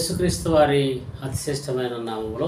యేసుక్రీస్తు వారి అతిశ్రేష్టమైన నామంలో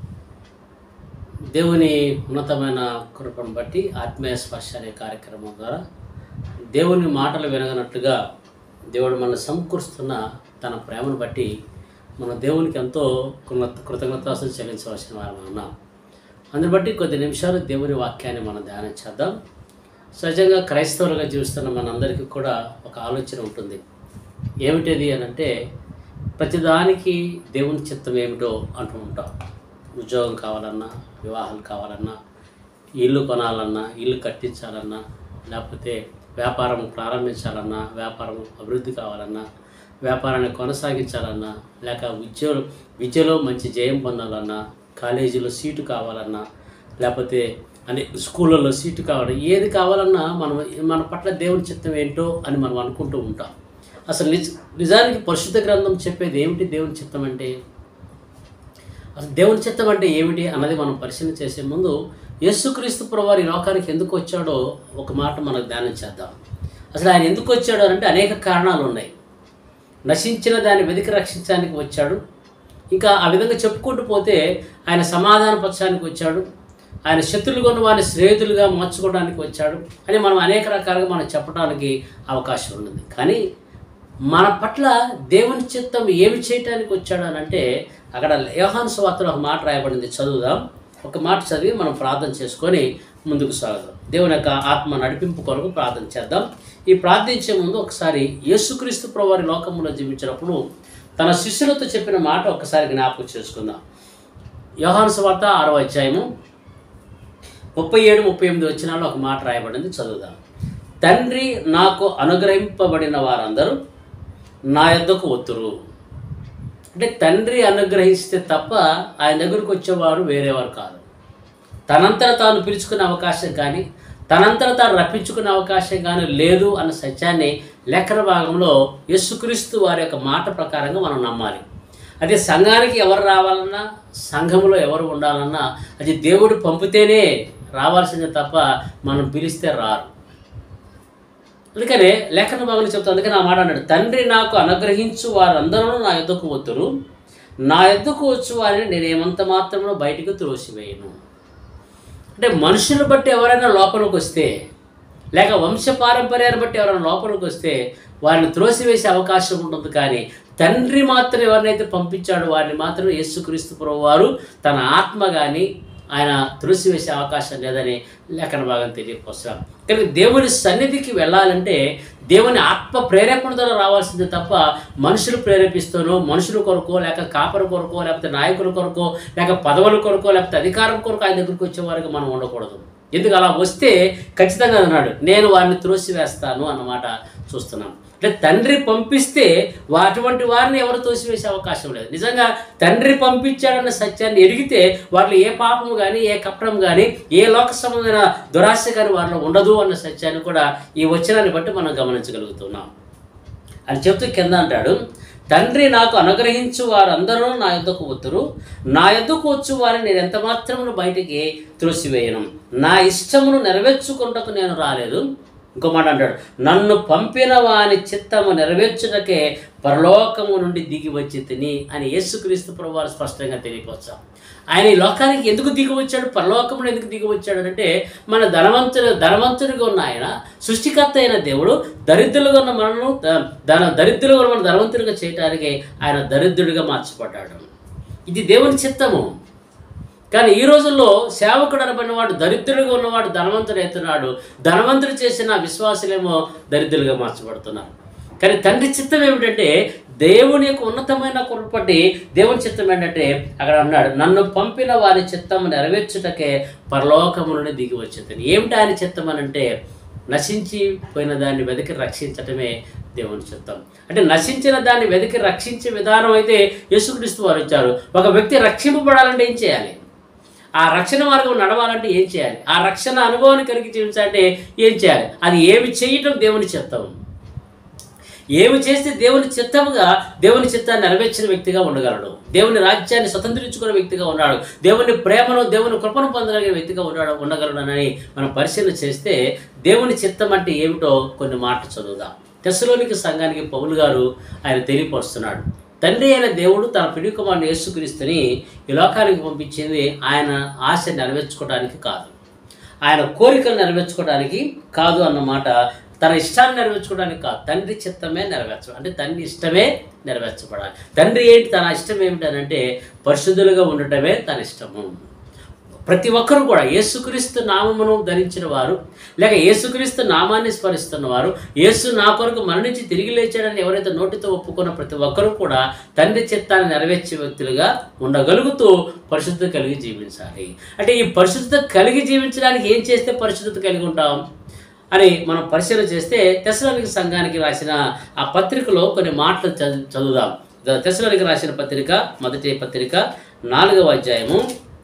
దేవుని ఉన్నతమైన కృపను బట్టి ఆత్మీయ స్పర్శ అనే కార్యక్రమం ద్వారా దేవుని మాటలు వినగనట్లుగా దేవుడు మన సమకూరుస్తున్న తన ప్రేమను బట్టి మన దేవునికి ఎంతో కృత కృతజ్ఞతాస్తులు చెల్లించవలసిన వారు ఉన్నాం అందుని బట్టి కొద్ది నిమిషాలు దేవుని వాక్యాన్ని మనం ధ్యానం చేద్దాం సహజంగా క్రైస్తవులుగా జీవిస్తున్న మనందరికీ కూడా ఒక ఆలోచన ఉంటుంది ఏమిటిది అని అంటే ప్రతిదానికి దేవుని చిత్తం ఏమిటో అంటూ ఉంటాం ఉద్యోగం కావాలన్నా వివాహాలు కావాలన్నా ఇల్లు కొనాలన్నా ఇల్లు కట్టించాలన్నా లేకపోతే వ్యాపారం ప్రారంభించాలన్నా వ్యాపారం అభివృద్ధి కావాలన్నా వ్యాపారాన్ని కొనసాగించాలన్నా లేక ఉద్యోగం విద్యలో మంచి జయం పొందాలన్నా కాలేజీలో సీటు కావాలన్నా లేకపోతే అని స్కూళ్ళల్లో సీటు కావాలి ఏది కావాలన్నా మనం మన పట్ల దేవుని చిత్తం ఏంటో అని మనం అనుకుంటూ ఉంటాం అసలు నిజ నిజానికి పరిశుద్ధ గ్రంథం చెప్పేది ఏమిటి దేవుని చిత్తం అంటే అసలు దేవుని చిత్తం అంటే ఏమిటి అన్నది మనం పరిశీలన చేసే ముందు యేసుక్రీస్తు ప్రభువారు ఈ లోకానికి ఎందుకు వచ్చాడో ఒక మాట మనకు ధ్యానం చేద్దాం అసలు ఆయన ఎందుకు వచ్చాడు అంటే అనేక కారణాలు ఉన్నాయి నశించిన దాన్ని వెతికి రక్షించడానికి వచ్చాడు ఇంకా ఆ విధంగా చెప్పుకుంటూ పోతే ఆయన సమాధానపరచడానికి వచ్చాడు ఆయన శత్రులు కొన్న వారిని స్నేహితులుగా మార్చుకోవడానికి వచ్చాడు అని మనం అనేక రకాలుగా మనం చెప్పడానికి అవకాశం ఉన్నది కానీ మన పట్ల దేవుని చిత్తం ఏమి చేయటానికి వచ్చాడు అని అంటే అక్కడ యోహాను సువార్తలో ఒక మాట రాయబడింది చదువుదాం ఒక మాట చదివి మనం ప్రార్థన చేసుకొని ముందుకు సాగుదాం దేవుని యొక్క ఆత్మ నడిపింపు కొరకు ప్రార్థన చేద్దాం ఈ ప్రార్థించే ముందు ఒకసారి యేసుక్రీస్తు ప్రభువారి లోకంలో జీవించినప్పుడు తన శిష్యులతో చెప్పిన మాట ఒకసారి జ్ఞాపకం చేసుకుందాం యోహాను సువార్త ఆరో అధ్యాయము ముప్పై ఏడు ముప్పై ఎనిమిది వచ్చినాల్లో ఒక మాట రాయబడింది చదువుదాం తండ్రి నాకు అనుగ్రహింపబడిన వారందరూ నా యొద్దకు ఒత్తురు అంటే తండ్రి అనుగ్రహిస్తే తప్ప ఆయన దగ్గరకు వచ్చేవారు వేరేవారు కాదు తనంతట తాను పిలుచుకునే అవకాశం కానీ తనంతట తాను రప్పించుకునే అవకాశం కానీ లేదు అన్న సత్యాన్ని లెక్కన భాగంలో యేసుక్రీస్తు వారి యొక్క మాట ప్రకారంగా మనం నమ్మాలి అదే సంఘానికి ఎవరు రావాలన్నా సంఘంలో ఎవరు ఉండాలన్నా అది దేవుడు పంపితేనే రావాల్సిందే తప్ప మనం పిలిస్తే రారు అందుకనే లేఖన భాగంలో చెప్తా అందుకని ఆ మాట అన్నాడు తండ్రి నాకు అనుగ్రహించు వారందరూ నా యుద్ధకు వద్దురు నా యుద్ధకు వచ్చు వారిని నేను ఏమంత మాత్రమో బయటికి త్రోసివేయను అంటే మనుషులు బట్టి ఎవరైనా లోపలికి వస్తే లేక వంశ పారంపర్యాన్ని బట్టి ఎవరైనా లోపలికి వస్తే వారిని త్రోసివేసే అవకాశం ఉంటుంది కానీ తండ్రి మాత్రం ఎవరినైతే పంపించాడో వారిని మాత్రం యేసుక్రీస్తు ప్రభు వారు తన ఆత్మ కానీ ఆయన త్రోసివేసే అవకాశం లేదని లేఖన భాగం తెలియకొస్తాం కానీ దేవుని సన్నిధికి వెళ్ళాలంటే దేవుని ఆత్మ ప్రేరేపణ ద్వారా రావాల్సిందే తప్ప మనుషులు ప్రేరేపిస్తానో మనుషుల కొరకో లేక కాపర కొరకో లేకపోతే నాయకుల కొరకో లేక పదవుల కొరకో లేకపోతే అధికారం కొరకు ఆయన దగ్గరికి వచ్చే వారికి మనం ఉండకూడదు ఎందుకు అలా వస్తే ఖచ్చితంగా అన్నాడు నేను వారిని త్రోసివేస్తాను అన్నమాట చూస్తున్నాం అంటే తండ్రి పంపిస్తే వా- అటువంటి వారిని ఎవరు తోసివేసే అవకాశం లేదు నిజంగా తండ్రి పంపించాడన్న సత్యాన్ని ఎరిగితే వారిలో ఏ పాపము కానీ ఏ కపటం కానీ ఏ లోక సంబంధమైన దురాశ కానీ వారిలో ఉండదు అన్న సత్యాన్ని కూడా ఈ వచనాన్ని బట్టి మనం గమనించగలుగుతున్నాం అని చెప్తూ కింద అంటాడు తండ్రి నాకు అనుగ్రహించు వారందరూ నా యొద్దకు వద్దురు నా యొద్దకు వచ్చు వారిని నేను ఎంత మాత్రమును బయటికి త్రోసివేయను నా ఇష్టమును నెరవేర్చుకుంటకు నేను రాలేదు ఇంకో మాట అంటాడు నన్ను పంపిన వాని చిత్తము నెరవేర్చుటకే పరలోకము నుండి దిగి వచ్చి తిని అని యేసుక్రీస్తు ప్రభువారు స్పష్టంగా తెలియపరచాం ఆయన ఈ లోకానికి ఎందుకు దిగి వచ్చాడు పరలోకమును ఎందుకు దిగి వచ్చాడు అంటే మన ధనవంతుడు ధనవంతుడిగా ఉన్న ఆయన సృష్టికర్త అయిన దేవుడు దరిద్రులుగా ఉన్న మనను ద- ధన దరిద్రులుగా ఉన్న మన ధనవంతుడిగా చేయడానికి ఆయన దరిద్రుడిగా మార్చబడ్డాడు ఇది దేవుని చిత్తము కానీ ఈ రోజుల్లో సేవకుడు అనబడిన వాడు దరిద్రుడిగా ఉన్నవాడు ధనవంతుడు అవుతున్నాడు ధనవంతుడు చేసిన విశ్వాసులేమో దరిద్రులుగా మార్చబడుతున్నారు కానీ తండ్రి చిత్తం ఏమిటంటే దేవుని యొక్క ఉన్నతమైన కురపటి దేవుని చిత్తం ఏంటంటే అక్కడ అన్నాడు నన్ను పంపిన వారి చిత్తము నెరవేర్చుటకే పరలోకము నుండి దిగి వచ్చింది ఏమిటి ఆయన చిత్తం అని అంటే నశించి పోయిన దాన్ని వెతికి రక్షించటమే దేవుని చిత్తం అంటే నశించిన దాన్ని వెతికి రక్షించే విధానం అయితే యేసుక్రీస్తు వారు ఇచ్చారు ఒక వ్యక్తి రక్షింపబడాలంటే ఏం చేయాలి ఆ రక్షణ మార్గం నడవాలంటే ఏం చేయాలి ఆ రక్షణ అనుభవాన్ని కలిగి జీవించాలంటే ఏం చేయాలి అది ఏమి చేయటం దేవుని చిత్తం ఏమి చేస్తే దేవుని చిత్తముగా దేవుని చిత్తాన్ని నెరవేర్చిన వ్యక్తిగా ఉండగలడు దేవుని రాజ్యాన్ని స్వతంత్రించుకున్న వ్యక్తిగా ఉన్నాడు దేవుని ప్రేమను దేవుని కృపను పొందగలిగిన వ్యక్తిగా ఉన్నాడు ఉండగలడనని మనం పరిశీలన చేస్తే దేవుని చిత్తం అంటే ఏమిటో కొన్ని మాటలు చదువుదాం తెసలోనికి సంఘానికి పౌలు గారు ఆయన తెలియపరుస్తున్నాడు తండ్రి అయిన దేవుడు తన పిడి కుమారుని యేసుక్రీస్తుని ఈ లోకానికి పంపించింది ఆయన ఆశ నెరవేర్చుకోవడానికి కాదు ఆయన కోరికలు నెరవేర్చుకోవడానికి కాదు అన్నమాట తన ఇష్టాన్ని నెరవేర్చుకోవడానికి కాదు తండ్రి చిత్తమే నెరవేర్చడం అంటే తండ్రి ఇష్టమే నెరవేర్చబడాలి తండ్రి ఏంటి తన ఇష్టం ఏమిటనంటే పరిశుద్ధులుగా ఉండటమే తన ఇష్టము ప్రతి ఒక్కరు కూడా యేసుక్రీస్తు నామమును ధరించిన వారు లేక యేసుక్రీస్తు నామాన్ని స్మరిస్తున్న వారు యేసు నా కొరకు మరణించి తిరిగి లేచాడని ఎవరైతే నోటితో ఒప్పుకున్న ప్రతి ఒక్కరూ కూడా తండ్రి చిత్తాన్ని నెరవేర్చే వ్యక్తులుగా ఉండగలుగుతూ పరిశుద్ధత కలిగి జీవించాలి అంటే ఈ పరిశుద్ధత కలిగి జీవించడానికి ఏం చేస్తే పరిశుద్ధత కలిగి ఉంటాం అని మనం పరిశీలన చేస్తే తెసలోనికి సంఘానికి రాసిన ఆ పత్రికలో కొన్ని మాటలు చదువు చదువుదాం తెసలోనికి రాసిన పత్రిక మొదటి పత్రిక నాలుగవ అధ్యాయము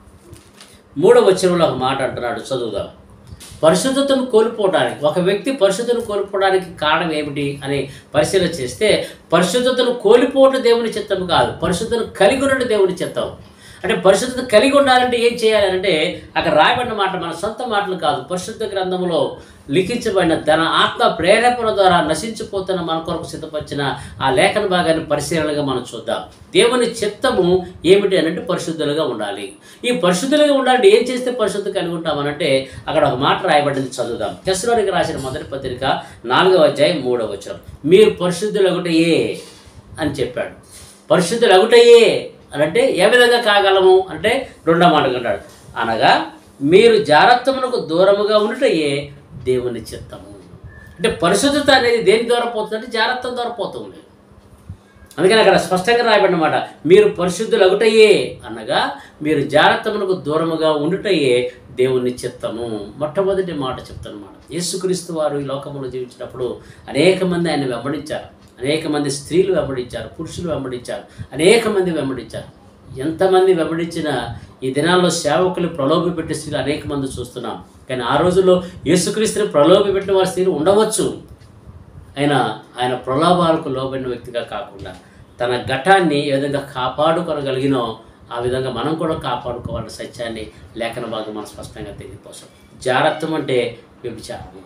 మూడవ వచనంలో ఒక మాట అంటున్నాడు చదువుదాం పరిశుద్ధతను కోల్పోవడానికి ఒక వ్యక్తి పరిశుద్ధతను కోల్పోవడానికి కారణం ఏమిటి అని పరిశీలన చేస్తే పరిశుద్ధతను కోల్పోవడం దేవుని చిత్తం కాదు పరిశుద్ధతను కలిగి ఉండడం దేవుని చిత్తం అంటే పరిశుద్ధత కలిగి ఉండాలంటే ఏం చేయాలి అంటే అక్కడ రాయబడిన మాట మన సొంత మాటలు కాదు పరిశుద్ధ గ్రంథంలో లిఖించబడిన తన ఆత్మ ప్రేరేపణ ద్వారా నశించిపోతున్న మన కొరకు సిద్ధపరిచిన ఆ లేఖన భాగాన్ని పరిశీలనగా మనం చూద్దాం దేవుని చిత్తము ఏమిటి అని అంటే పరిశుద్ధులుగా ఉండాలి ఈ పరిశుద్ధులుగా ఉండాలంటే ఏం చేస్తే పరిశుద్ధి కలిగి ఉంటామనంటే అక్కడ ఒక మాట రాయబడింది చదువుదాం తెస్లోనికి రాసిన మొదటి పత్రిక నాలుగవ అధ్యాయం మూడవ వచనం మీరు పరిశుద్ధులు ఒకటయే అని చెప్పాడు పరిశుద్ధులు ఒకటయే అని అంటే ఏ విధంగా కాగలము అంటే రెండో మాట అంటాడు అనగా మీరు జారత్వమునకు దూరముగా ఉండటయే దేవుని చిత్తము అంటే పరిశుద్ధత అనేది దేని ద్వారా పోతుందంటే జారత్వం ద్వారా పోతుంది అందుకని అక్కడ స్పష్టంగా రాయబడినమాట మీరు పరిశుద్ధులు అగుటయే అనగా మీరు జాగ్రత్తమునకు దూరముగా ఉండుటయే దేవుని చిత్తము మొట్టమొదటి మాట చెప్తానమాట యేసుక్రీస్తు వారు ఈ లోకంలో జీవించినప్పుడు అనేక మంది ఆయన వెంబడించారు అనేక మంది స్త్రీలు వెంబడించారు పురుషులు వెంబడించారు అనేక మంది వెంబడించారు ఎంతమంది వెంబడించినా ఈ దినాల్లో సేవకులు ప్రలోభ పెట్టే స్త్రీలు అనేక మంది చూస్తున్నాం కానీ ఆ రోజుల్లో యేసుక్రీస్తుని ప్రలోభ పెట్టిన వారి స్త్రీలు ఉండవచ్చు ఆయన ఆయన ప్రలోభాలకు లోబడిన వ్యక్తిగా కాకుండా తన ఘటాన్ని ఏ విధంగా కాపాడుకొనగలిగినో ఆ విధంగా మనం కూడా కాపాడుకోవాలన్న సత్యాన్ని లేఖన భాగం మనం స్పష్టంగా తెలియపోసాం జాగ్రత్తం అంటే వ్యభిచారము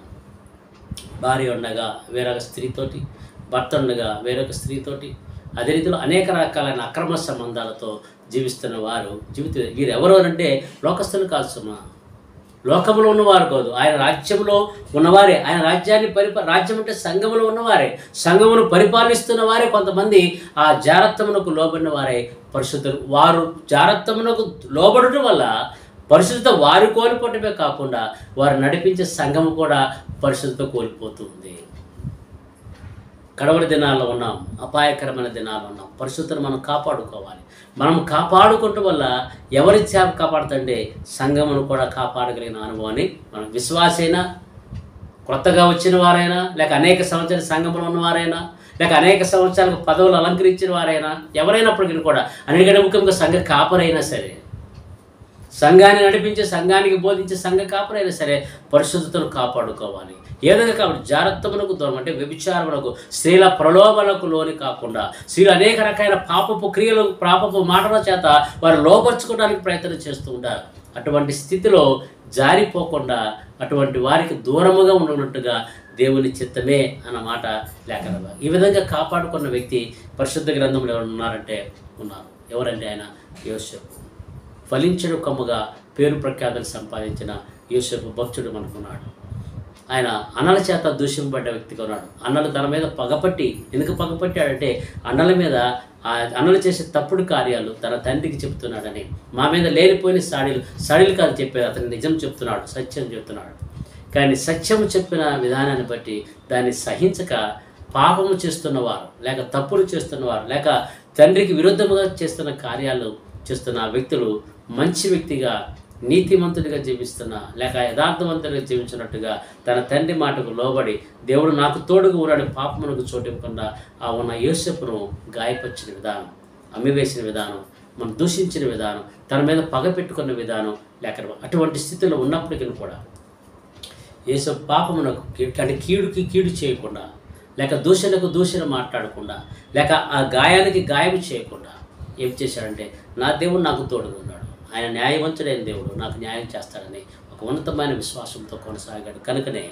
భార్య ఉండగా వేరొక స్త్రీతోటి భర్త ఉండగా వేరొక స్త్రీతోటి అదే రీతిలో అనేక రకాలైన అక్రమ సంబంధాలతో జీవిస్తున్న వారు జీవిత వీరు ఎవరు అంటే లోకస్తులు కాదు సుమా లోకంలో ఉన్నవారు కాదు ఆయన రాజ్యంలో ఉన్నవారే ఆయన రాజ్యాన్ని పరిపా రాజ్యం అంటే సంఘములో ఉన్నవారే సంఘమును పరిపాలిస్తున్న వారే కొంతమంది ఆ జారత్వమునకు లోబడిన వారే పరిశుద్ధులు వారు జారత్వమునకు లోబడటం వల్ల పరిశుద్ధత వారు కోల్పోవటమే కాకుండా వారు నడిపించే సంఘము కూడా పరిశుద్ధత కోల్పోతుంది కడవరి దినాల్లో ఉన్నాం అపాయకరమైన దినాల్లో ఉన్నాం పరిశుద్ధతను మనం కాపాడుకోవాలి మనం కాపాడుకోవటం వల్ల ఎవరి చేప కాపాడుతుంటే సంఘమును కూడా కాపాడగలిగిన అనుభవాన్ని మనం విశ్వాసైనా కొత్తగా వచ్చిన వారైనా లేక అనేక సంవత్సరాల సంఘంలో ఉన్నవారైనా లేక అనేక సంవత్సరాలకు పదవులు అలంకరించిన వారైనా ఎవరైనప్పటికీ కూడా అన్నిటికంటే ముఖ్యంగా సంఘ కాపరైనా సరే సంఘాన్ని నడిపించే సంఘానికి బోధించే సంఘ కాపురైనా సరే పరిశుద్ధతను కాపాడుకోవాలి ఏ విధంగా కాబట్టి జాగ్రత్తమునకు దూరం అంటే వ్యభిచారమునకు స్త్రీల ప్రలోభలకు లోని కాకుండా స్త్రీలు అనేక రకాల పాపపు క్రియలు పాపపు మాటల చేత వారు లోపరుచుకోవడానికి ప్రయత్నం చేస్తూ ఉంటారు అటువంటి స్థితిలో జారిపోకుండా అటువంటి వారికి దూరముగా ఉన్నట్టుగా దేవుని చిత్తమే అన్నమాట లేఖన ఈ విధంగా కాపాడుకున్న వ్యక్తి పరిశుద్ధ గ్రంథంలో ఎవరు ఉన్నారంటే ఉన్నారు ఎవరంటే ఆయన యోసేపు ఫలించడు కమ్ముగా పేరు ప్రఖ్యాతలు సంపాదించిన యూసెఫ్ భక్తుడు మనకున్నాడు ఆయన అన్నల చేత దూషింపబడ్డ వ్యక్తిగా ఉన్నాడు అన్నలు తన మీద పగపట్టి ఎందుకు పగపట్టాడంటే అన్నల మీద ఆ అన్నలు చేసే తప్పుడు కార్యాలు తన తండ్రికి చెప్తున్నాడని మా మీద లేనిపోయిన సాడీలు సాడీలు కాదు చెప్పేది అతను నిజం చెప్తున్నాడు సత్యం చెప్తున్నాడు కానీ సత్యము చెప్పిన విధానాన్ని బట్టి దాన్ని సహించక పాపము చేస్తున్నవారు లేక తప్పులు చేస్తున్నవారు లేక తండ్రికి విరుద్ధముగా చేస్తున్న కార్యాలు చేస్తున్న వ్యక్తులు మంచి వ్యక్తిగా నీతిమంతుడిగా జీవిస్తున్న లేక యథార్థవంతుడిగా జీవించినట్టుగా తన తండ్రి మాటకు లోబడి దేవుడు నాకు తోడుగా ఉన్నాడు పాపమునకు చోటివ్వకుండా ఆ ఉన్న యోసేపును గాయపరిచిన విధానం అమ్మివేసిన విధానం మనం దూషించిన విధానం తన మీద పగ పెట్టుకున్న విధానం లేక అటువంటి స్థితిలో ఉన్నప్పటికీ కూడా యేసు పాపమునకు కీ- అంటే కీడుకి కీడు చేయకుండా లేక దూషణకు దూషణ మాట్లాడకుండా లేక ఆ గాయానికి గాయం చేయకుండా ఏం చేశాడంటే నా దేవుడు నాకు తోడుగా ఉన్నాడు ఆయన న్యాయవంతుడైన దేవుడు నాకు న్యాయం చేస్తాడని ఒక ఉన్నతమైన విశ్వాసంతో కొనసాగాడు కనుకనే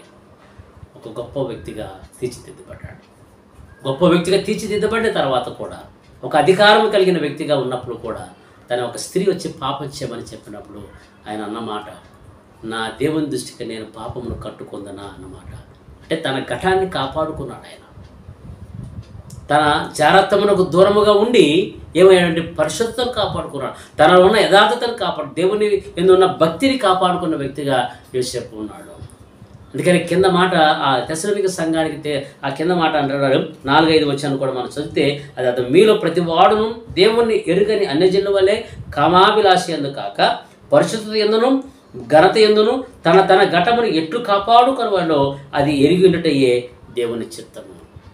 ఒక గొప్ప వ్యక్తిగా తీర్చిదిద్దబడ్డాడు గొప్ప వ్యక్తిగా తీర్చిదిద్దబడిన తర్వాత కూడా ఒక అధికారం కలిగిన వ్యక్తిగా ఉన్నప్పుడు కూడా తన ఒక స్త్రీ వచ్చి పాపం చేయమని చెప్పినప్పుడు ఆయన అన్న మాట నా దేవుని దృష్టికి నేను పాపమును కట్టుకుందనా అన్నమాట అంటే తన ఘటాన్ని కాపాడుకున్నాడు ఆయన తన జాగ్రత్తమునకు దూరముగా ఉండి ఏమైనా పరిశుద్ధతను కాపాడుకున్నాడు తనలో ఉన్న యథార్థతను కాపాడు దేవుని ఎందు ఉన్న భక్తిని కాపాడుకున్న వ్యక్తిగా యోసేపు ఉన్నాడు అందుకని కింద మాట ఆ తెసలోనిక సంఘానికి తే- ఆ కింద మాట అంటున్నాడు నాలుగైదు వచ్చాను కూడా మనం చదివితే అది అతను మీలో ప్రతి వాడును దేవుణ్ణి ఎరుగని అన్యజనుల వల్లే కామాభిలాషి ఎందు కాక పరిశుద్ధత ఎందును ఘనత ఎందును తన తన ఘటమును ఎట్లు కాపాడుకునేవాడో అది ఎరిగి ఉండటయ్యే దేవుని చిత్తము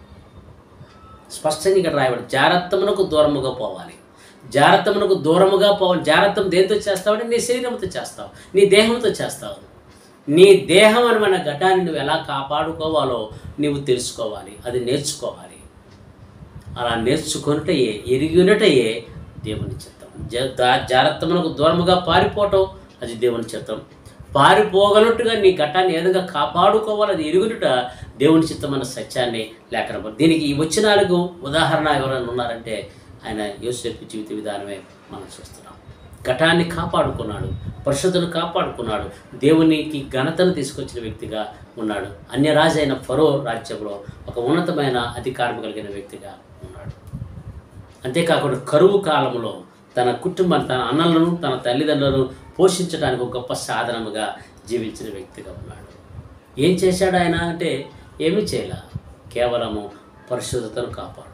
స్పష్టంగా ఇక్కడ రాయబడి జాగ్రత్తమునకు దూరముగా పోవాలి జాగ్రత్తమునకు దూరముగా పోవాలి జాగ్రత్తం దేంతో చేస్తావు నీ శరీరంతో చేస్తావు నీ దేహంతో చేస్తావు నీ దేహం అనమైన ఘటాన్ని నువ్వు ఎలా కాపాడుకోవాలో నీవు తెలుసుకోవాలి అది నేర్చుకోవాలి అలా నేర్చుకున్నటయే ఎరిగినటయే దేవుని చిత్తం జా- దా- జాగ్రత్తమునకు దూరముగా పారిపోవటం అది దేవుని చిత్తం పారిపోగలట్టుగా నీ ఘటాన్ని ఏ విధంగా కాపాడుకోవాలి అది ఎరుగునుట దేవుని చిత్తమైన సత్యాన్ని లేఖనం దీనికి ఈ వచ్చినాలకు ఉదాహరణ ఎవరైనా ఉన్నారంటే ఆయన యోసేపు జీవిత విధానమే మనం చూస్తున్నాం ఘటాన్ని కాపాడుకున్నాడు పరిశుద్ధను కాపాడుకున్నాడు దేవునికి ఘనతను తీసుకొచ్చిన వ్యక్తిగా ఉన్నాడు అన్యరాజు అయిన ఫరో రాజ్యంలో ఒక ఉన్నతమైన అధికారం కలిగిన వ్యక్తిగా ఉన్నాడు అంతేకాకుండా కరువు కాలంలో తన కుటుంబాన్ని తన అన్నలను తన తల్లిదండ్రులను పోషించడానికి ఒక గొప్ప సాధనముగా జీవించిన వ్యక్తిగా ఉన్నాడు ఏం చేశాడు ఆయన అంటే ఏమీ చేయలే కేవలము పరిశుద్ధతను కాపాడుకున్నాడు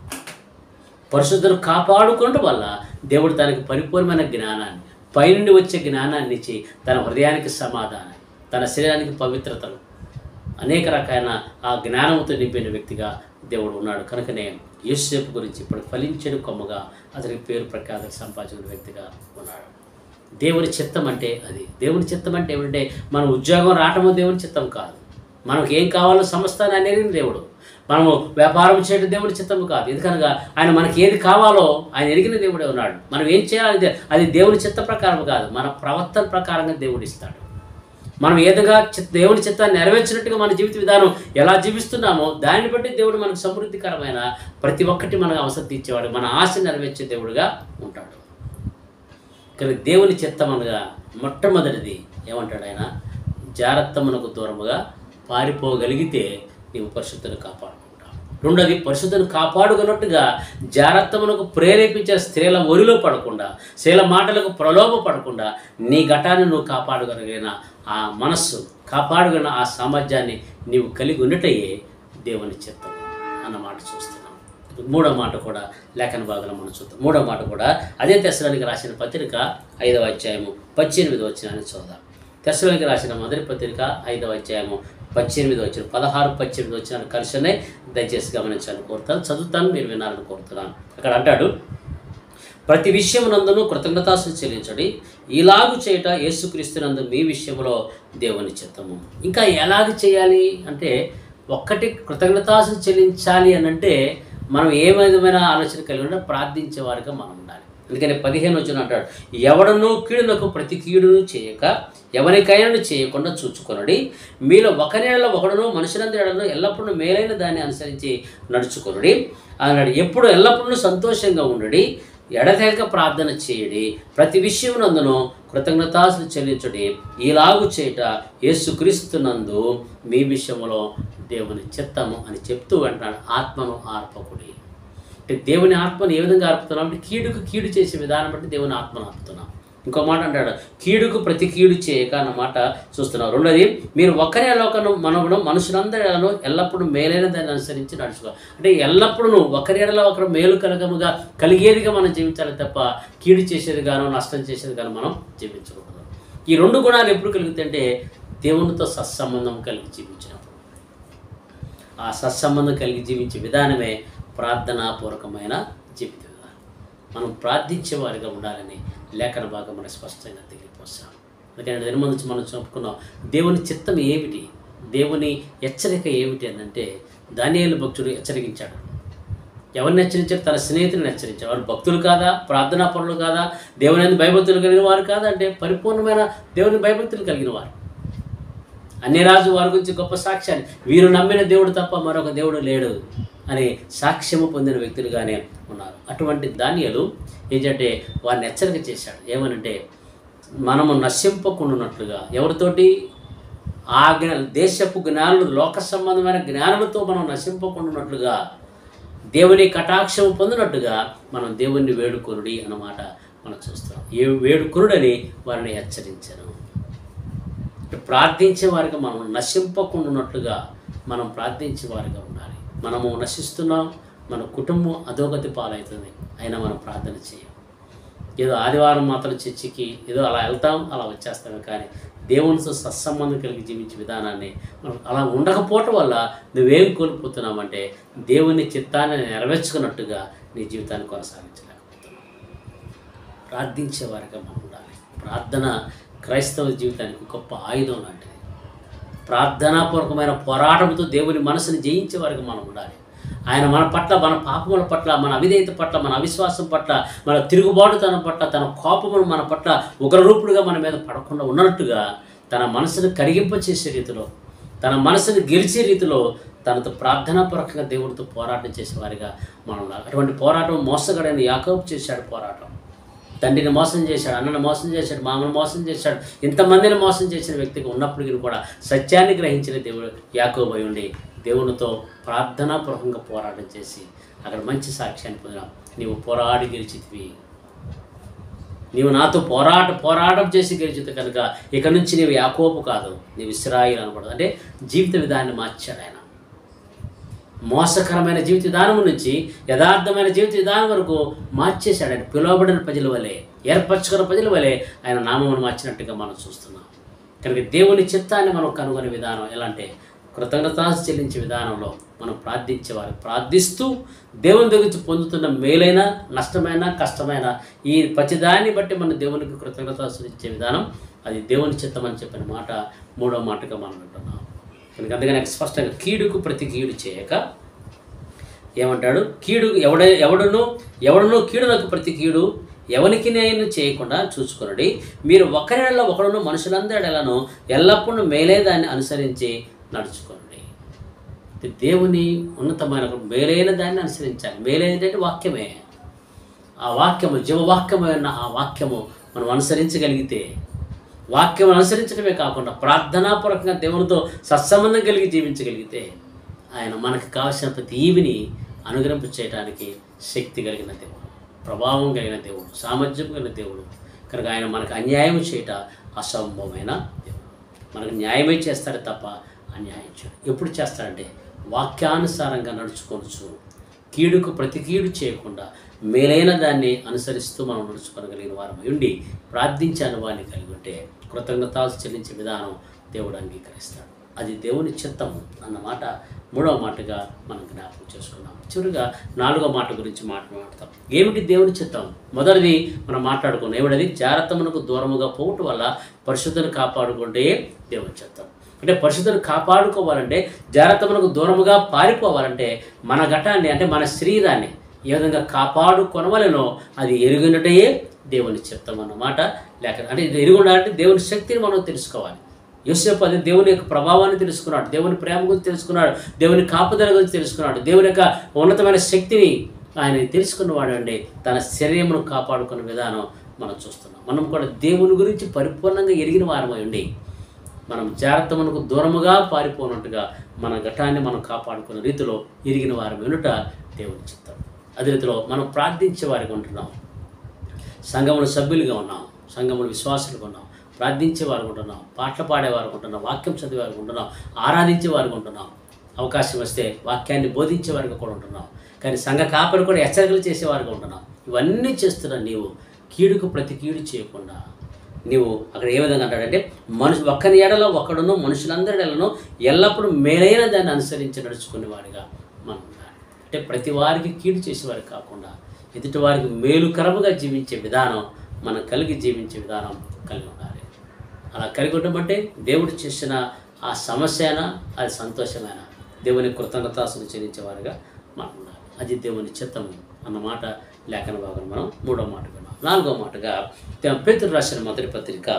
పరిశుద్ధను కాపాడుకోవడం వల్ల దేవుడు తనకి పరిపూర్ణమైన జ్ఞానాన్ని పైనుండి వచ్చే జ్ఞానాన్ని ఇచ్చి తన హృదయానికి సమాధానం తన శరీరానికి పవిత్రతను అనేక రకాల ఆ జ్ఞానంతో నింపిన వ్యక్తిగా దేవుడు ఉన్నాడు కనుకనే యేసుసేపు గురించి ఇప్పుడు ఫలించని కొమ్మగా అతనికి పేరు ప్రఖ్యాతి సంపాదించిన వ్యక్తిగా ఉన్నాడు దేవుని చిత్తం అంటే అది దేవుని చిత్తం అంటే ఏమంటే మన ఉద్యోగం రావటము దేవుని చిత్తం కాదు మనకు ఏం కావాలో సమస్తాన్ని అనేది దేవుడు మనము వ్యాపారం చేయడం దేవుడి చిత్తం కాదు ఎందుకనగా ఆయన మనకి ఏది కావాలో ఆయన ఎరిగిన దేవుడే ఉన్నాడు మనం ఏం చేయాలి దే- అది దేవుని చిత్త ప్రకారం కాదు మన ప్రవర్తన ప్రకారంగా దేవుడు ఇస్తాడు మనం ఏదగా చిత్ దేవుని చిత్తాన్ని నెరవేర్చినట్టుగా మన జీవిత విధానం ఎలా జీవిస్తున్నామో దాన్ని బట్టి దేవుడు మనకు సమృద్ధికరమైన ప్రతి ఒక్కటి మనకు అవసరం తీర్చేవాడు మన ఆశ నెరవేర్చే దేవుడుగా ఉంటాడు కానీ దేవుని చిత్తం అనగా మొట్టమొదటిది ఏమంటాడు ఆయన జాగ్రత్తమునకు దూరముగా పారిపోగలిగితే నీవు పరిశుద్ధను కాపాడుకుంటావు రెండోది పరిశుద్ధను కాపాడుకున్నట్టుగా జాగ్రత్తమునకు ప్రేరేపించే స్త్రీల ఒరిలో పడకుండా స్త్రీల మాటలకు ప్రలోభ పడకుండా నీ ఘటాన్ని నువ్వు కాపాడగలిగిన ఆ మనస్సు కాపాడుకున్న ఆ సామర్థ్యాన్ని నీవు కలిగి ఉండటయే దేవుని చిత్తం అన్న మాట చూస్తున్నాం మూడో మాట కూడా లేఖన భాగంలో మనం చూద్దాం మూడో మాట కూడా అదే తెసరానికి రాసిన పత్రిక ఐదవ అధ్యాయము పద్దెనిమిది వచ్చిన చూద్దాం తెసరానికి రాసిన మొదటి పత్రిక ఐదవ అధ్యాయము పద్దెనిమిది వచ్చిన పదహారు పద్దెనిమిది వచ్చిన కలిసినే దయచేసి గమనించాలని కోరుతాను చదువుతాను మీరు వినాలని కోరుతున్నాను అక్కడ అంటాడు ప్రతి విషయమునందును కృతజ్ఞతాసు చెల్లించడి ఇలాగు చేయట యేసుక్రీస్తునందు మీ విషయంలో దేవుని చిత్తము ఇంకా ఎలాగ చేయాలి అంటే ఒక్కటి కృతజ్ఞతాసు చెల్లించాలి అని అంటే మనం ఏ విధమైన ఆలోచన కలిగి ఉంటే ప్రార్థించే వారిగా మనం ఉండాలి అందుకని పదిహేను వచ్చిన అంటాడు ఎవడనూ కీడులకు ప్రతి కీడును చేయక ఎవరికైనా చేయకుండా చూచుకొనడి మీలో ఒకరిలో ఒకడును మనుషులందరూ ఎల్లప్పుడూ మేలైన దాన్ని అనుసరించి నడుచుకొనుడి అన్నాడు ఎప్పుడు ఎల్లప్పుడూ సంతోషంగా ఉండడి ఎడతెగక ప్రార్థన చేయడి ప్రతి విషయమునందును కృతజ్ఞతాసులు చెల్లించుడి ఇలాగు చేయట యేసుక్రీస్తునందు మీ విషయంలో దేవుని చిత్తము అని చెప్తూ అంటున్నాడు ఆత్మను ఆర్పకుడి అంటే దేవుని ఆత్మను ఏ విధంగా ఆర్పుతున్నాం అంటే కీడుకు కీడు చేసే విధానం బట్టి దేవుని ఆత్మను ఆర్పుతున్నాం ఇంకో మాట అంటాడు కీడుకు ప్రతి కీడు చేయక అన్న మాట చూస్తున్నాం రెండోది మీరు ఒకరే లోకను మనవుడు మనుషులందరిలో ఎల్లప్పుడూ మేలైన దాన్ని అనుసరించి నడుచుకో అంటే ఎల్లప్పుడూ ఒకరి ఎడల ఒకరు మేలు కలగముగా కలిగేదిగా మనం జీవించాలి తప్ప కీడు చేసేది గాను నష్టం చేసేది గాను మనం జీవించకూడదు ఈ రెండు గుణాలు ఎప్పుడు కలుగుతాయంటే దేవునితో సత్సంబంధం కలిగి జీవించినప్పుడు ఆ సత్సంబంధం కలిగి జీవించే విధానమే ప్రార్థనాపూర్వకమైన జీవిత విధానం మనం ప్రార్థించే వారిగా ఉండాలని లేఖన భాగం మనకు స్పష్టంగా తెలియపోస్తాం అందుకని నిర్మ నుంచి మనం చెప్పుకున్నాం దేవుని చిత్తం ఏమిటి దేవుని హెచ్చరిక ఏమిటి అని అంటే దానియేలు భక్తుడు హెచ్చరికించాడు ఎవరిని హెచ్చరించారు తన స్నేహితులను హెచ్చరించారు వారు భక్తులు కాదా ప్రార్థనా పనులు కాదా దేవుని యందు భయభక్తులు కలిగిన వారు కాదా అంటే పరిపూర్ణమైన దేవుని భయభక్తులు కలిగిన వారు అన్ని రాజు వారి గురించి గొప్ప సాక్ష్యాన్ని వీరు నమ్మిన దేవుడు తప్ప మరొక దేవుడు లేడు అనే సాక్ష్యము పొందిన వ్యక్తులుగానే ఉన్నారు అటువంటి దానియలు ఏంటంటే వారిని హెచ్చరిక చేశాడు ఏమనంటే మనము నశింపకుండానట్లుగా ఎవరితోటి ఆ జ్ఞా దేశపు జ్ఞానులు లోక సంబంధమైన జ్ఞానులతో మనం నశింపకుండానట్లుగా దేవుని కటాక్షం పొందినట్టుగా మనం దేవుణ్ణి వేడుకొనుడి అన్నమాట మనం చూస్తాం ఏ వేడుకొనుడని వారిని హెచ్చరించాను ప్రార్థించే వారికి మనం నశింపకుండా మనం ప్రార్థించే వారిగా ఉండాలి మనము నశిస్తున్నాం మన కుటుంబం అధోగతి పాలవుతుంది అయినా మనం ప్రార్థన చేయం ఏదో ఆదివారం మాత్రం చర్చికి ఏదో అలా వెళ్తాం అలా వచ్చేస్తామే కానీ దేవునితో సత్సంబంధం కలిగి జీవించే విధానాన్ని మనం అలా ఉండకపోవటం వల్ల నువ్వేం కోల్పోతున్నావంటే దేవుని చిత్తాన్ని నెరవేర్చుకున్నట్టుగా నీ జీవితాన్ని కొనసాగించలేకపోతున్నావు ప్రార్థించే వారిగా మనం ఉండాలి ప్రార్థన క్రైస్తవ జీవితానికి గొప్ప ఆయుధం లాంటిది ప్రార్థనాపూర్వకమైన పోరాటంతో దేవుని మనసుని జయించే వారికి మనం ఉండాలి ఆయన మన పట్ల మన పాపముల పట్ల మన అవిధేయత పట్ల మన అవిశ్వాసం పట్ల మన తిరుగుబాటుతనం పట్ల తన కోపమును మన పట్ల ఉగ్రరూపుడుగా మన మీద పడకుండా ఉన్నట్టుగా తన మనసును కరిగింపచేసే రీతిలో తన మనసును గెలిచే రీతిలో తనతో ప్రార్థనాపూర్వకంగా దేవుడితో పోరాటం చేసేవారిగా మనం ఉండాలి అటువంటి పోరాటం మోసగడైన యాకోబు చేశాడు పోరాటం తండ్రిని మోసం చేశాడు అన్నను మోసం చేశాడు మామను మోసం చేశాడు ఇంతమందిని మోసం చేసిన వ్యక్తిగా ఉన్నప్పటికీ కూడా సత్యాన్ని గ్రహించిన దేవుడు యాకోబై ఉండి దేవునితో ప్రార్థనాపూర్వకంగా పోరాటం చేసి అక్కడ మంచి సాక్ష్యాన్ని పొందినాం నీవు పోరాడి గెలిచితివి నీవు నాతో పోరాట పోరాటం చేసి గెలిచితే కనుక ఇక నుంచి నీవు యాకోబు కాదు నీవు ఇస్రాయిల్ అనకూడదు అంటే జీవిత విధాన్ని మార్చాడు ఆయన మోసకరమైన జీవిత విధానం నుంచి యథార్థమైన జీవిత విధానం వరకు మార్చేశాడు ఆయన పిలువబడిన ప్రజల వలె ఏర్పరచుకున్న ప్రజల వలె ఆయన నామమును మార్చినట్టుగా మనం చూస్తున్నాం కనుక దేవుని చిత్తాన్ని మనం కనుగొనే విధానం ఎలా అంటే కృతజ్ఞతాసు చెల్లించే విధానంలో మనం ప్రార్థించేవారు ప్రార్థిస్తూ దేవుని దగ్గర నుంచి పొందుతున్న మేలైన నష్టమైన కష్టమైన ఈ ప్రతిదాన్ని బట్టి మనం దేవునికి కృతజ్ఞతాసు ఇచ్చే విధానం అది దేవుని చిత్తం అని చెప్పిన మాట మూడో మాటగా మనం వింటున్నాం కనుక అందుకని స్పష్టంగా కీడుకు ప్రతి కీడు చేయక ఏమంటాడు కీడు ఎవడ ఎవడును ఎవడును కీడునకు ప్రతి కీడు ఎవనికి నేను చేయకుండా చూసుకొనడి మీరు ఒకరిలో ఒకడును మనుషులందరిలను ఎల్లప్పుడూ మేలే దాన్ని అనుసరించి నడుచుకోండి ఇది దేవుని ఉన్నతమైన మేలైన దాన్ని అనుసరించాలి మేలైనటువంటి వాక్యమే ఆ వాక్యము జీవవాక్యమైన ఆ వాక్యము మనం అనుసరించగలిగితే వాక్యం అనుసరించడమే కాకుండా ప్రార్థనాపూర్వకంగా దేవునితో సత్సంబంధం కలిగి జీవించగలిగితే ఆయన మనకు కావలసిన ప్రతి ఈవిని అనుగ్రహింప చేయడానికి శక్తి కలిగిన దేవుడు ప్రభావం కలిగిన దేవుడు సామర్థ్యం కలిగిన దేవుడు కనుక ఆయన మనకు అన్యాయం చేయట అసంభవమైన దేవుడు మనకు న్యాయమే చేస్తాడు తప్ప అన్యాయం చేయడు ఎప్పుడు చేస్తాడంటే వాక్యానుసారంగా నడుచుకోవచ్చు కీడుకు ప్రతి కీడు చేయకుండా మేలైన దాన్ని అనుసరిస్తూ మనం నడుచుకోగలిగిన వారం ఉండి ప్రార్థించే అనుభవాన్ని కలిగి ఉంటే కృతజ్ఞతాలు చెల్లించే విధానం దేవుడు అంగీకరిస్తాడు అది దేవుని చిత్తం అన్నమాట మూడవ మాటగా మనం జ్ఞాపకం చేసుకున్నాం చివరిగా నాలుగో మాట గురించి మాట్లాడతాం ఏమిటి దేవుని చిత్తం మొదటిది మనం మాట్లాడుకున్నాం ఏమిటది జాగ్రత్తమునకు దూరముగా పోవటం వల్ల పరిశుద్ధను కాపాడుకుంటే దేవుని చిత్తం అంటే పరిశుద్ధను కాపాడుకోవాలంటే జాగ్రత్తమునకు దూరముగా పారిపోవాలంటే మన ఘటాన్ని అంటే మన శరీరాన్ని ఏ విధంగా కాపాడుకొనవలెనో అది ఎరుగునటే దేవుని చిత్తం అన్నమాట లేక అంటే ఇది ఎరుగు ఉండాలంటే దేవుని శక్తిని మనం తెలుసుకోవాలి యోసేపు అది దేవుని యొక్క ప్రభావాన్ని తెలుసుకున్నాడు దేవుని ప్రేమ గురించి తెలుసుకున్నాడు దేవుని కాపుదల గురించి తెలుసుకున్నాడు దేవుని యొక్క ఉన్నతమైన శక్తిని ఆయన తెలుసుకున్నవాడు అండి తన శరీరమును కాపాడుకున్న విధానం మనం చూస్తున్నాం మనం కూడా దేవుని గురించి పరిపూర్ణంగా ఎరిగిన వారమై ఉండి మనం జాగ్రత్త మనకు దూరముగా పారిపోనట్టుగా మన ఘటాన్ని మనం కాపాడుకునే రీతిలో ఎరిగిన వారం వెనుట దేవుని చిత్తం అదే రీతిలో మనం ప్రార్థించే వారికి ఉంటున్నాం సంఘముల సభ్యులుగా ఉన్నాం సంఘముల విశ్వాసులుగా ఉన్నాం ప్రార్థించే వారు ఉంటున్నాం పాటలు పాడేవారు ఉంటున్నాం వాక్యం చదివే వారికి ఉంటున్నాం ఆరాధించే వారికి ఉంటున్నాం అవకాశం వస్తే వాక్యాన్ని బోధించే వారికి కూడా ఉంటున్నాం కానీ సంఘ కాపరి కూడా హెచ్చరికలు చేసేవారుగా ఉంటున్నాం ఇవన్నీ చేస్తున్నా నీవు కీడుకు ప్రతి కీడు చేయకుండా నీవు అక్కడ ఏ విధంగా అంటాడంటే మనుషు ఒక్కరి ఎడలో ఒకడును మనుషులందరి ఎడలను ఎల్లప్పుడూ మేలైన దాన్ని అనుసరించి నడుచుకునేవాడిగా మనం ఉండాలి అంటే ప్రతి వారికి కీడు చేసేవారు కాకుండా ఎదుటి వారికి మేలుకరముగా జీవించే విధానం మనం కలిగి జీవించే విధానం కలిగి ఉండాలి అలా కలిగి ఉండమంటే దేవుడు చేసిన ఆ సమస్య అయినా అది సంతోషమైన దేవుని కృతజ్ఞతాసులు చెల్లించేవారుగా మనం ఉండాలి అది దేవుని చిత్తము అన్నమాట లేఖన భాగం మనం మూడో మాట విన్నాం నాలుగో మాటగా తే- పేతురు రాసిన మొదటి పత్రిక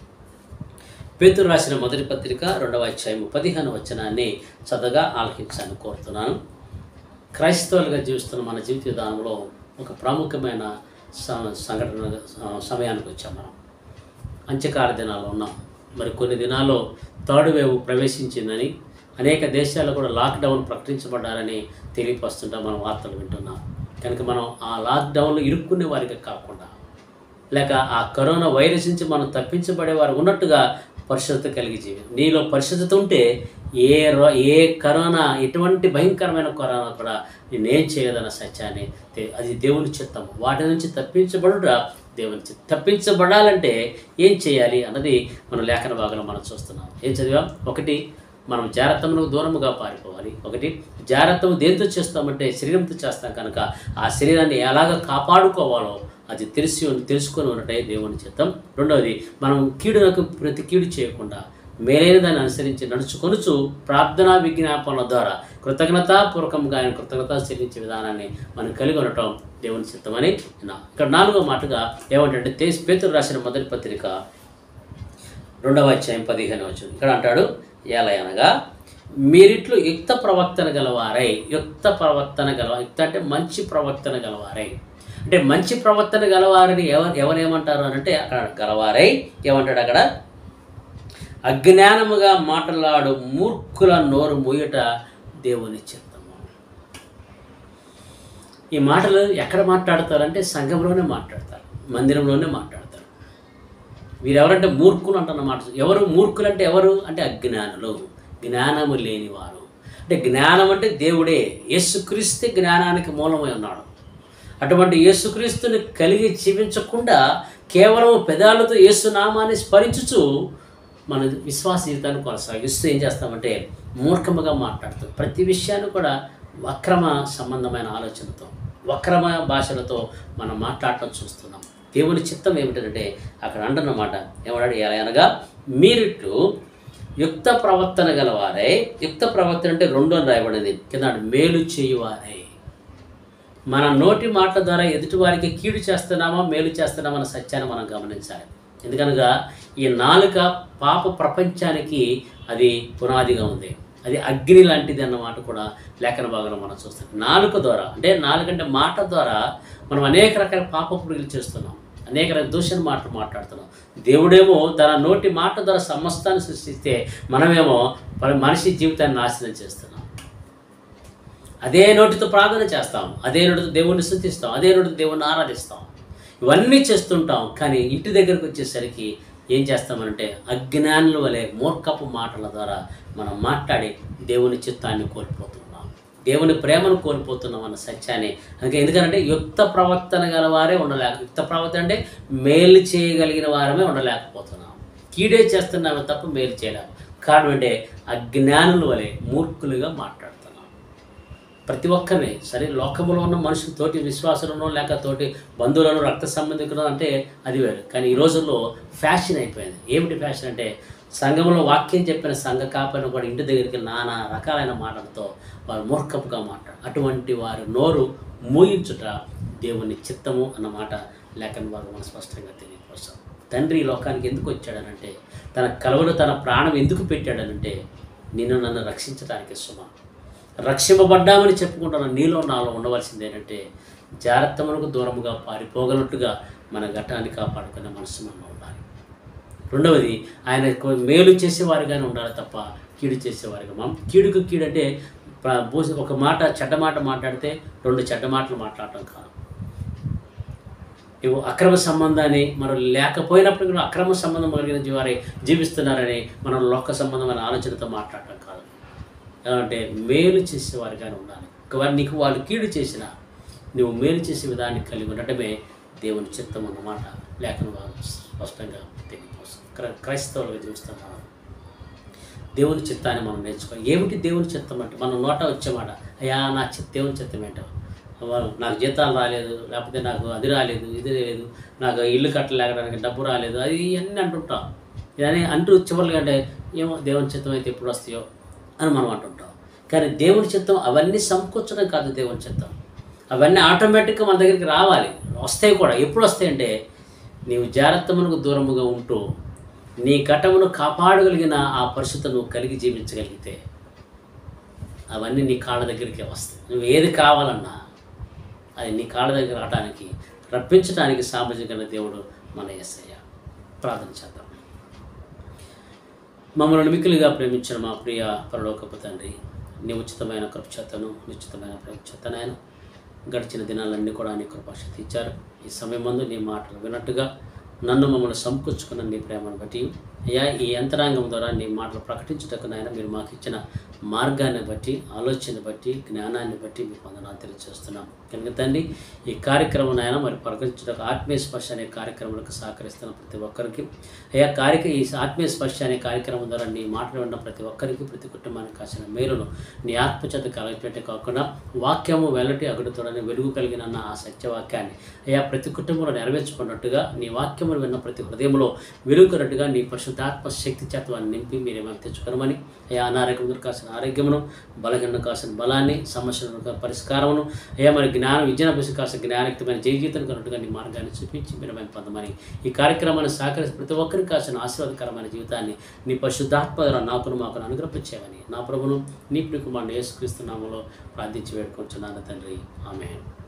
పేతురు రాసిన మొదటి పత్రిక రెండవ అధ్యాయము పదిహేను వచనాన్ని చదగా ఆలకించాలని కోరుతున్నాను క్రైస్తవులుగా జీవిస్తున్న మన జీవిత విధానంలో ఒక ప్రాముఖ్యమైన స- సంఘటన స- సమయానికి వచ్చాం మనం అంత్యకాల దినాలు ఉన్నాం మరి కొన్ని దినాల్లో థర్డ్ వేవ్ ప్రవేశించిందని అనేక దేశాల్లో కూడా లాక్డౌన్ ప్రకటించబడ్డారని తెలియపరుస్తుంటాం మనం వార్తలు వింటున్నాం కనుక మనం ఆ లాక్డౌన్లో ఇరుక్కునే వారికి కాకుండా లేక ఆ కరోనా వైరస్ నుంచి మనం తప్పించబడే వారు ఉన్నట్టుగా పరిశుద్ధత కలిగి జీవి నీలో పరిశుద్ధత ఉంటే ఏ రో ఏ కరోనా ఎటువంటి భయంకరమైన కరోనా కూడా నేనేం చేయదన్న సత్యాన్ని తె- అది దేవుని చిత్తము వాటి నుంచి తప్పించబడుట దేవుని చిత్తం తప్పించబడాలంటే ఏం చేయాలి అన్నది మన లేఖన భాగంలో మనం చూస్తున్నాం ఏం చదివాం ఒకటి మనం జాగ్రత్తములకు దూరముగా పారిపోవాలి ఒకటి జాగ్రత్తము దేంతో చేస్తామంటే శరీరంతో చేస్తాం కనుక ఆ శరీరాన్ని ఎలాగ కాపాడుకోవాలో అది తెలిసి తెలుసుకొని ఉండటే దేవుని చిత్తం రెండవది మనం కీడునకు ప్రతి కీడు చేయకుండా మేలైన దాన్ని అనుసరించి నడుచుకొనుచు ప్రార్థనా విజ్ఞాపనల ద్వారా కృతజ్ఞతాపూర్వకంగా ఆయన కృతజ్ఞత చెల్లించే విధానాన్ని మనం కలిగి ఉండటం దేవుని చిత్తమని విన్నాం ఇక్కడ నాలుగో మాటగా ఏమంటే తేజ్ పేతురు రాసిన మొదటి పత్రిక రెండవ అధ్యాయం పదిహేను వచ్చు ఇక్కడ అంటాడు ఏలయనగా మీరిట్లు యుక్త ప్రవర్తన గలవారై యుక్త ప్రవర్తన గల యుక్త అంటే మంచి ప్రవర్తన గలవారై అంటే మంచి ప్రవర్తన గలవారని ఎవరు ఎవరేమంటారు అని అంటే అక్కడ గలవారై ఏమంటాడు అక్కడ అజ్ఞానముగా మాట్లాడు మూర్ఖుల నోరు మూయట దేవుని చిత్తము ఈ మాటలు ఎక్కడ మాట్లాడతారంటే సంఘంలోనే మాట్లాడతారు మందిరంలోనే మాట్లాడతారు వీరెవరంటే మూర్ఖులు అంటున్నమాట ఎవరు మూర్ఖులు అంటే ఎవరు అంటే అజ్ఞానులు జ్ఞానము లేనివారు అంటే జ్ఞానం అంటే దేవుడే యేసుక్రీస్తే జ్ఞానానికి మూలమై ఉన్నాడు అటువంటి యేసుక్రీస్తుని కలిగి జీవించకుండా కేవలం పెదాలతో యేసునామాన్ని స్మరించుచు మన విశ్వాస జీవితాన్ని కొనసాగిస్తూ ఏం చేస్తామంటే మూర్ఖముగా మాట్లాడుతాం ప్రతి విషయాన్ని కూడా వక్రమ సంబంధమైన ఆలోచనతో వక్రమ భాషలతో మనం మాట్లాడటం చూస్తున్నాం దేవుని చిత్తం ఏమిటంటే అక్కడ అంటున్నమాట ఏమన్నాడు ఎలా అనగా మీరిట్లు యుక్త ప్రవర్తన గలవారై యుక్త ప్రవర్తన అంటే రెండో రాయబడింది కింద మేలు చేయువారై మన నోటి మాట ద్వారా ఎదుటి వారికి కీడు చేస్తున్నామా మేలు చేస్తున్నామా అన్న సత్యాన్ని మనం గమనించాలి ఎందుకనగా ఈ నాలుక పాప ప్రపంచానికి అది పునాదిగా ఉంది అది అగ్ని లాంటిది అన్నమాట కూడా లేఖన భాగంలో మనం చూస్తాం నాలుక ద్వారా అంటే నాలుక అంటే మాట ద్వారా మనం అనేక రకాల పాప పురుగులు చేస్తున్నాం అనేక రకాల దూషణ మాటలు మాట్లాడుతున్నాం దేవుడేమో తన నోటి మాట ద్వారా సమస్తాన్ని సృష్టిస్తే మనమేమో మన మనిషి జీవితాన్ని నాశనం చేస్తున్నాం అదే నోటితో ప్రార్థన చేస్తాం అదే నోటితో దేవుణ్ణి స్థుతిస్తాం అదే నోటితో దేవుణ్ణి ఆరాధిస్తాం ఇవన్నీ చేస్తుంటాం కానీ ఇంటి దగ్గరకు వచ్చేసరికి ఏం చేస్తామనంటే అజ్ఞానుల వలె మూర్ఖపు మాటల ద్వారా మనం మాట్లాడి దేవుని చిత్తాన్ని కోల్పోతున్నాం దేవుని ప్రేమను కోల్పోతున్నాం అన్న సత్యాన్ని అందుకే ఎందుకంటే యుక్త ప్రవర్తన గల వారే ఉండలేక యుక్త ప్రవర్తన అంటే మేలు చేయగలిగిన వారమే ఉండలేకపోతున్నాం కీడే చేస్తున్నామే తప్ప మేలు చేయలేము కారణం అంటే అజ్ఞానుల వలె మూర్ఖులుగా మాట్లాడుతున్నాం ప్రతి ఒక్కరిని సరే లోకంలో ఉన్న మనుషులు తోటి విశ్వాసులను లేక తోటి బంధువులను రక్త సంబంధికులను అంటే అది వేరు కానీ ఈ రోజుల్లో ఫ్యాషన్ అయిపోయింది ఏమిటి ఫ్యాషన్ అంటే సంఘంలో వాక్యం చెప్పిన సంఘ కాపని కూడా ఇంటి దగ్గరికి నానా రకాలైన మాటలతో వారు మూర్ఖపుగా మాట్లాడు అటువంటి వారి నోరు మూయించుట దేవుని చిత్తము అన్న మాట లేఖన వారు మనం స్పష్టంగా తెలియపరుస్తాం తండ్రి ఈ లోకానికి ఎందుకు వచ్చాడనంటే తన కలవలో తన ప్రాణం ఎందుకు పెట్టాడనంటే నిన్ను నన్ను రక్షించడానికి సుమా రక్షింపబడ్డామని చెప్పుకుంటున్న నీలో నాలో ఉండవలసింది ఏంటంటే జాగ్రత్తములకు దూరముగా పారిపోగలట్టుగా మన ఘట్టాన్ని కాపాడుకునే మనసు మనం ఉండాలి రెండవది ఆయన ఎక్కువ మేలు చేసేవారిగానే ఉండాలి తప్ప కీడు చేసేవారిగా మనం కీడుకు కీడు అంటే ప్ర- బూసి- ఒక మాట చెడ్డ మాట మాట్లాడితే రెండు చెడ్డ మాటలు మాట్లాడటం కాదు ఇవి అక్రమ సంబంధాన్ని మనం లేకపోయినప్పుడు కూడా అక్రమ సంబంధం కలిగిన వారే జీవిస్తున్నారని మనం లోక సంబంధమైన ఆలోచనతో మాట్లాడటం కాదు అంటే మేలు చేసేవారిగానే ఉండాలి ఒకవేళ నీకు వాళ్ళు కీడు చేసినా నువ్వు మేలు చేసే విధాన్ని కలిగి ఉండటమే దేవుని చిత్తం అన్నమాట లేఖన వాళ్ళు స్పష్టంగా తెలియపోతుంది క్రై క్రైస్తవులుగా జీవిస్తాం మనం దేవుని చిత్తాన్ని మనం నేర్చుకోవాలి ఏమిటి దేవుని చిత్తం అంటే మన నోట వచ్చే మాట అయ్యా నా చిత్త దేవుని చిత్తం ఏంటో వాళ్ళు నాకు జీతాలు రాలేదు లేకపోతే నాకు అది రాలేదు ఇది లేదు నాకు ఇల్లు కట్టలేకడానికి డబ్బు రాలేదు అది ఇవన్నీ అంటుంటాం ఇవన్నీ అంటూ చివరిగా అంటే ఏమో దేవుని చిత్తం అయితే ఎప్పుడు వస్తాయో అని మనం అంటుంటాం కానీ దేవుని చిత్తం అవన్నీ సమకూర్చడం కాదు దేవుని చిత్తం అవన్నీ ఆటోమేటిక్గా మన దగ్గరికి రావాలి వస్తాయి కూడా ఎప్పుడు వస్తాయంటే నీవు జాగ్రత్తమునకు దూరముగా ఉంటూ నీ ఘటమును కాపాడగలిగిన ఆ పరిస్థితి నువ్వు కలిగి జీవించగలిగితే అవన్నీ నీ కాళ్ళ దగ్గరికి వస్తాయి నువ్వు ఏది కావాలన్నా అది నీ కాళ్ళ దగ్గర రావడానికి రప్పించడానికి సామాజిక దేవుడు మన ఎస్ఐ ప్రార్థన చేద్దాం మమ్మల్ని మిక్కులుగా ప్రేమించిన మా ప్రియ పరలోకపు తండ్రి నీ ఉచితమైన కృపచేతను నిశ్చితమైన ప్రేమచేతనైనా గడిచిన దినాలన్నీ కూడా నీ కృపాశక్తి ఇచ్చారు ఈ సమయం ముందు నీ మాటలు విన్నట్టుగా నన్ను మమ్మల్ని సమకూర్చుకున్న నీ ప్రేమను బట్టి అయ్యా ఈ యంత్రాంగం ద్వారా నీ మాటలు ప్రకటించుటకు నాయన మీరు మాకు ఇచ్చిన మార్గాన్ని బట్టి ఆలోచన బట్టి జ్ఞానాన్ని బట్టి మీకు వందనాలు తెలియజేస్తున్నాం కనుక తండ్రి ఈ కార్యక్రమం నాయన మరి ప్రకటించుటకు ఆత్మీయ స్పర్శ అనే కార్యక్రమాలకు సహకరిస్తున్న ప్రతి ఒక్కరికి అయ్యా కార్యక్ర ఈ ఆత్మీయ స్పర్శ అనే కార్యక్రమం ద్వారా నీ మాటలు విన్న ప్రతి ఒక్కరికి ప్రతి కుటుంబానికి కాసిన మేలును నీ ఆత్మచేత కలిగినట్టే కాకుండా వాక్యము వెల్లటి అగుడుతోడని వెలుగు కలిగిన నా ఆ సత్యవాక్యాన్ని అయ్యా ప్రతి కుటుంబంలో నెరవేర్చుకున్నట్టుగా నీ వాక్యములు విన్న ప్రతి హృదయంలో వెలుగుకున్నట్టుగా నీ పరిశుద్ధాత్మ శక్తి చేతవాన్ని నింపి మీరేమో తెచ్చుకోనమని అయ్యా అనారోగ్యం కాసిన ఆరోగ్యమును బలహీన కాసిన బలాన్ని సమస్యలను పరిష్కారమును అయ్యా మరి జ్ఞానం విద్యాభ్యాసం కాసిన జ్ఞానయుక్తమైన జీవితం కన్నట్టుగా నీ మార్గాన్ని చూపించి మీరేమైనా పొందమని ఈ కార్యక్రమాన్ని సహకరించి ప్రతి ఒక్కరికి కాసిన ఆశీర్వాదకరమైన జీవితాన్ని నీ పరిశుద్ధాత్మ ద్వారా నాకును మాకును అనుగ్రహించేవని నా ప్రభును నీ ప్రికుమారుని యేసుక్రీస్తునామలో ప్రార్థించి వేడుకుంటున్నాను తండ్రి ఆమె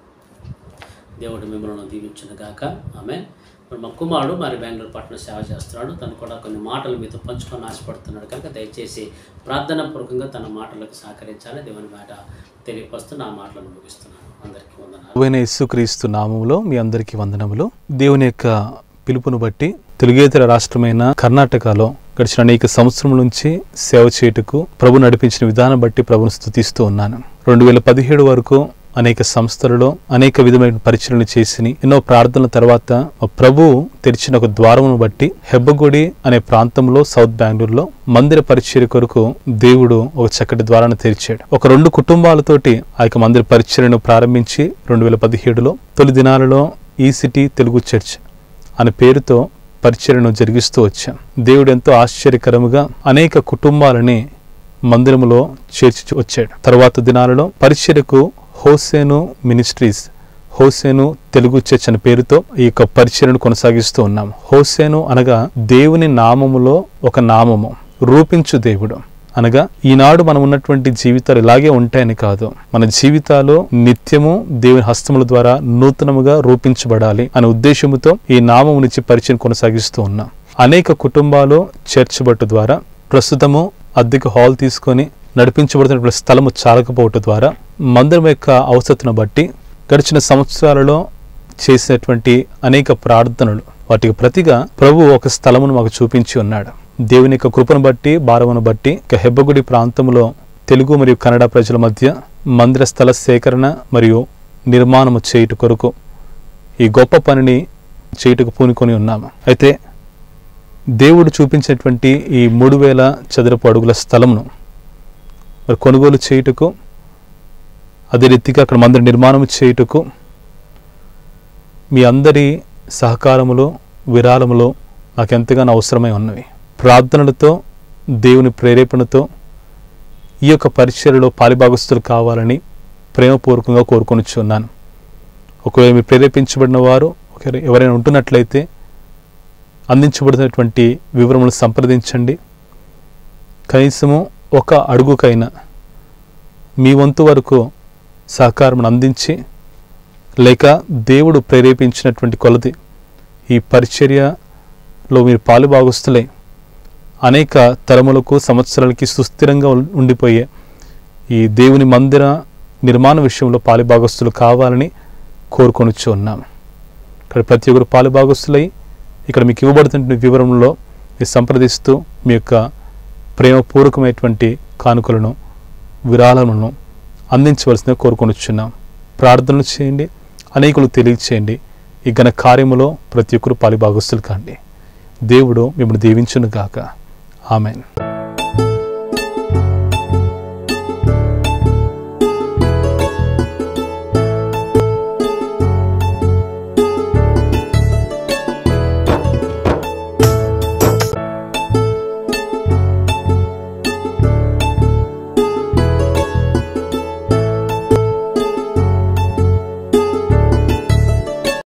దేవుడు మిమ్మల్ని దీవించును గాక ఆమె మరి మా కుమారుడు మరి బెంగళూరు పట్టణం సేవ చేస్తున్నాడు తను కూడా కొన్ని మాటలు మీతో పంచుకొని ఆశపడుతున్నాడు కనుక దయచేసి ప్రార్థన పూర్వకంగా తన మాటలకు సహకరించాలి దేవుని మాట తెలియపరుస్తూ నా మాటలను ముగిస్తున్నాను అందరికీ వందనాలు ప్రభువైన యేసుక్రీస్తు నామములో మీ అందరికీ వందనములు దేవుని యొక్క పిలుపును బట్టి తెలుగేతర రాష్ట్రమైన కర్ణాటకలో గడిచిన అనేక సంవత్సరం నుంచి సేవ చేయుటకు ప్రభు నడిపించిన విధానం బట్టి ప్రభును స్థుతిస్తూ ఉన్నాను రెండు వేల పదిహేడు వరకు అనేక సంస్థలలో అనేక విధమైన పరిచయలు చేసి ఎన్నో ప్రార్థనల తర్వాత మా ప్రభు తెరిచిన ఒక ద్వారమును బట్టి హెబ్బగుడి అనే ప్రాంతంలో సౌత్ బెంగళూరులో మందిర పరిచర్య కొరకు దేవుడు ఒక చక్కటి ద్వారాన్ని తెరిచాడు ఒక రెండు కుటుంబాలతోటి ఆ యొక్క మందిర పరిచర్యను ప్రారంభించి రెండు వేల పదిహేడులో తొలి దినాలలో ఈ సిటీ తెలుగు చర్చ్ అనే పేరుతో పరిచర్యను జరిగిస్తూ వచ్చాం దేవుడు ఎంతో ఆశ్చర్యకరముగా అనేక కుటుంబాలని మందిరములో చేర్చి వచ్చాడు తర్వాత దినాలలో పరిచర్యకు Hosanna ministries Hosanna Telugu church అనే పేరుతో ఈ యొక్క పరిచర్యను కొనసాగిస్తూ ఉన్నాం హోసేను అనగా దేవుని నామములో ఒక నామము రూపించు దేవుడు అనగా ఈనాడు మనం ఉన్నటువంటి జీవితాలు ఇలాగే ఉంటాయని కాదు మన జీవితాలు నిత్యము దేవుని హస్తముల ద్వారా నూతనముగా రూపించబడాలి అనే ఉద్దేశముతో ఈ నామము నుంచి పరిచయం కొనసాగిస్తూ ఉన్నాం అనేక కుటుంబాలు చర్చ్ బట్టు ద్వారా ప్రస్తుతము అద్దెకు హాల్ తీసుకొని నడిపించబడుతున్న స్థలము చాలకపోవటం ద్వారా మందిరం యొక్క అవసరతను బట్టి గడిచిన సంవత్సరాలలో చేసినటువంటి అనేక ప్రార్థనలు వాటికి ప్రతిగా ప్రభు ఒక స్థలమును మాకు చూపించి ఉన్నాడు దేవుని యొక్క కృపను బట్టి భారమును బట్టి ఇక హెబ్బగుడి ప్రాంతంలో తెలుగు మరియు కన్నడ ప్రజల మధ్య మందిర స్థల సేకరణ మరియు నిర్మాణము చేయుట కొరకు ఈ గొప్ప పనిని చేయుటకు పూనుకొని ఉన్నాము అయితే దేవుడు చూపించినటువంటి ఈ మూడు వేల చదరపు అడుగుల స్థలమును మరి కొనుగోలు చేయుటకు అదే రీతిగా అక్కడ మందిర నిర్మాణం చేయుటకు మీ అందరి సహకారములో విరాళములో నాకు ఎంతగానో అవసరమై ఉన్నవి ప్రార్థనలతో దేవుని ప్రేరేపణతో ఈ యొక్క పరిచర్యలో పాలిభాగస్తులు కావాలని ప్రేమపూర్వకంగా కోరుకొనిచున్నాను ఒకవేళ మీరు ప్రేరేపించబడిన వారు ఒకవేళ ఎవరైనా ఉంటున్నట్లయితే అందించబడినటువంటి వివరములు సంప్రదించండి కనీసము ఒక అడుగుకైనా మీ వంతు వరకు సహకారం అందించి లేక దేవుడు ప్రేరేపించినటువంటి కొలది ఈ పరిచర్యలో మీరు పాలుభాగస్తులై అనేక తరములకు సంవత్సరాలకి సుస్థిరంగా ఉం- ఉండిపోయే ఈ దేవుని మందిర నిర్మాణ విషయంలో పాలుభాగస్తులు కావాలని కోరుకొనిచ్చు ఉన్నాము ఇక్కడ ప్రతి ఒక్కరు పాలుభాగస్తులై ఇక్కడ మీకు ఇవ్వబడుతున్న వివరంలో మీరు సంప్రదిస్తూ మీ యొక్క ప్రేమపూర్వకమైనటువంటి కానుకలను విరాళములను అందించవలసిందిగా కోరుకొనిచున్నాం ప్రార్థనలు చేయండి అనేకులు తెలియచేయండి ఈ ఘన కార్యములో ప్రతి ఒక్కరు పాలిభాగస్తులు కాండి దేవుడు మిమ్మల్ని దీవించును గాక ఆమెన్